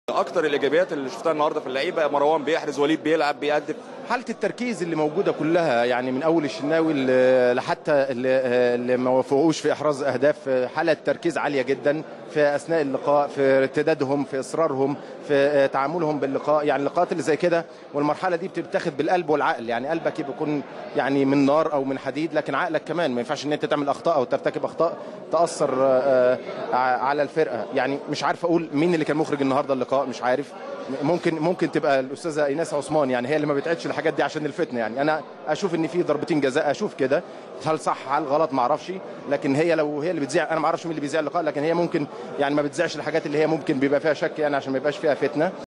اكتر الايجابيات اللي شفتها النهارده في اللعيبه مروان بيحرز وليد بيلعب بيقدم حاله التركيز اللي موجوده كلها يعني من اول الشناوي اللي- لحتى اللي, اللي ما وفقوش في احراز اهداف حاله تركيز عاليه جدا في اثناء اللقاء في ارتدادهم في اصرارهم في تعاملهم باللقاء يعني اللقاءات اللي زي كده والمرحله دي بتتاخد بالقلب والعقل يعني قلبك بيكون يعني من نار او من حديد لكن عقلك كمان ما ينفعش ان انت تعمل اخطاء او ترتكب اخطاء تاثر آه، آه، على الفرقه يعني مش عارف اقول مين اللي كان مخرج النهارده اللقاء مش عارف ممكن ممكن تبقى الاستاذه ايناس عثمان يعني هي اللي ما بتعيدش الحاجات دي عشان الفتنه يعني انا اشوف ان في ضربتين جزاء اشوف كده هل صح هل غلط ما اعرفش لكن هي لو هي اللي بتذيع انا ما اعرفش مين اللي بيذيع اللقاء لكن هي ممكن يعني ما بتذيعش الحاجات اللي هي ممكن بيبقى فيها شك يعني عشان ما يبقاش فيها فتنه